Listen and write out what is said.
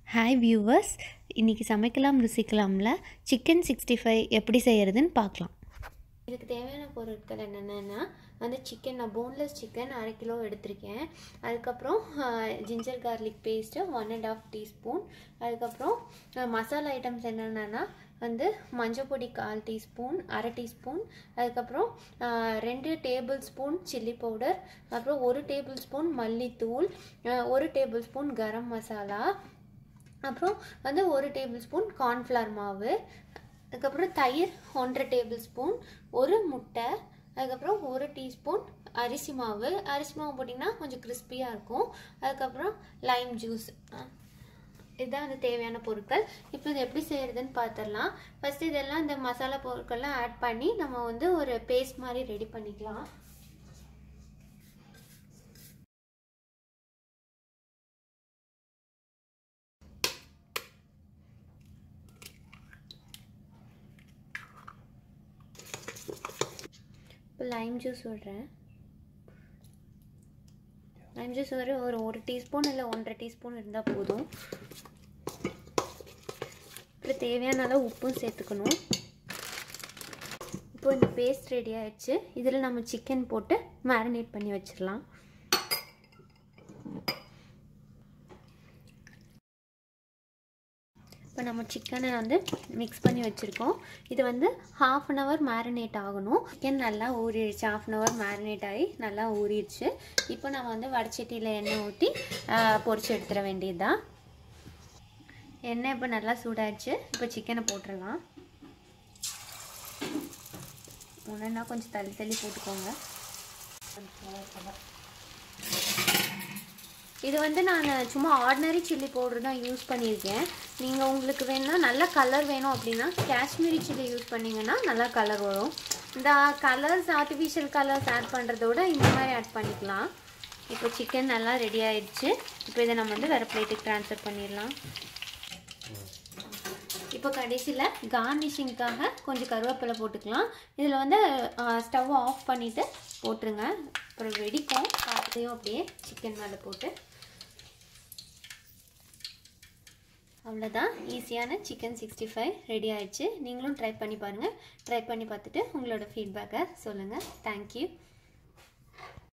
hi viewers இன்றைக்கி சமைக்கலாம் ருசிக்கலாம்ல chicken sixty five எப்படி செய்கிறதுன்னு பார்க்கலாம் இதுக்கு தேவையான பொருட்கள் என்னென்னா வந்து சிக்கன் நான் போன்லெஸ் சிக்கன் அரை கிலோ எடுத்திருக்கேன் அதுக்கப்புறம் ginger garlic paste one and half teaspoon அதுக்கப்புறம் அஹ், மசாலா ஐட்டம்ஸ் என்னென்னா வந்து மஞ்சள் பொடி கால் டீஸ்பூன் அரை டீஸ்பூன் அதுக்கப்புறம் அஹ், ரெண்டு டேபிள் ஸ்பூன் சில்லி பவுடர் அப்புறம் ஒரு டேபிள் ஸ்பூன் மல்லித்தூள் அஹ், ஒரு டேபிள் ஸ்பூன் கரம் மசாலா அப்புறம் வந்து ஒரு டேபிள் ஸ்பூன் கார்ன்ஃப்ளவர் மாவு அதுக்கப்புறம் தயிர் ஒன்றரை டேபிள் ஸ்பூன் ஒரு முட்டை அதுக்கப்புறம் ஒரு டீஸ்பூன் அரிசி மாவு அரிசி மாவு போட்டிங்கன்னா கொஞ்சம் கிறிஸ்பியாக இருக்கும் அதுக்கப்புறம் லைம் ஜூஸ் இதுதான் வந்து தேவையான பொருட்கள் இப்போ இது எப்படி செய்கிறதுன்னு பார்த்துடலாம் ஃபஸ்ட்டு இதெல்லாம் இந்த மசாலா பொருட்கள்லாம் ஆட் பண்ணி நம்ம வந்து ஒரு பேஸ்ட் மாதிரி ரெடி பண்ணிக்கலாம் இப்போ லைம் ஜூஸ் விடுறேன் லைம் ஜூஸ் ஒரு ஒரு ஒரு டீஸ்பூன் இல்லை ஒன்றரை டீஸ்பூன் இருந்தால் போதும் அப்புறம் தேவையான அளவு உப்பும் சேர்த்துக்கணும் இப்போ இந்த பேஸ்ட் ரெடி ஆயிடுச்சு இதில் நம்ம சிக்கன் போட்டு மேரினேட் பண்ணி வச்சிடலாம் இப்போ நம்ம சிக்கனை வந்து மிக்ஸ் பண்ணி வச்சுருக்கோம் இது வந்து ஹாஃப் அன் ஹவர் மேரினேட் ஆகணும் சிக்கன் நல்லா ஊறிடுச்சு ஹாஃப் அன் ஹவர் மேரினேட் ஆகி நல்லா ஊறிடுச்சு இப்போ நம்ம வந்து வடச்சட்டியில் எண்ணெய் ஊற்றி பொரிச்சு எடுத்துட வேண்டியதுதான் எண்ணெய் இப்போ நல்லா சூடாயிடுச்சு இப்போ சிக்கனை போட்டுடலாம் ஒன்றுன்னா கொஞ்சம் தள்ளி தள்ளி போட்டுக்கோங்க இது வந்து நான் சும்மா ஆர்டினரி சில்லி பவுடர் தான் யூஸ் பண்ணியிருக்கேன் நீங்கள் உங்களுக்கு வேணும்னா நல்ல கலர் வேணும் அப்படின்னா காஷ்மீரி சில்லி யூஸ் பண்ணிங்கன்னா நல்லா கலர் வரும் இந்த கலர்ஸ் ஆர்டிஃபிஷியல் கலர்ஸ் ஆட் பண்ணுறத விட இந்த மாதிரி ஆட் பண்ணிக்கலாம் இப்போ சிக்கன் நல்லா ரெடி ஆயிடுச்சு இப்போ இதை நம்ம வந்து வேறு பிளேட்டுக்கு ட்ரான்ஸ்ஃபர் பண்ணிடலாம் இப்போ கடைசியில் கார்னிஷிங்க்காக கொஞ்சம் கருவேப்பிலை போட்டுக்கலாம் இதில் வந்து ஸ்டவ் ஆஃப் பண்ணிவிட்டு போட்டுருங்க அப்புறம் வெடிக்கும் காற்றையும் அப்படியே சிக்கன் மேலே போட்டு அவ்வளோதான் ஈஸியான சிக்கன் சிக்ஸ்டி ஃபைவ் ரெடி ஆயிடுச்சு நீங்களும் ட்ரை பண்ணி பாருங்கள் ட்ரை பண்ணி பார்த்துட்டு உங்களோட ஃபீட்பேக்கை சொல்லுங்கள் தேங்க்யூ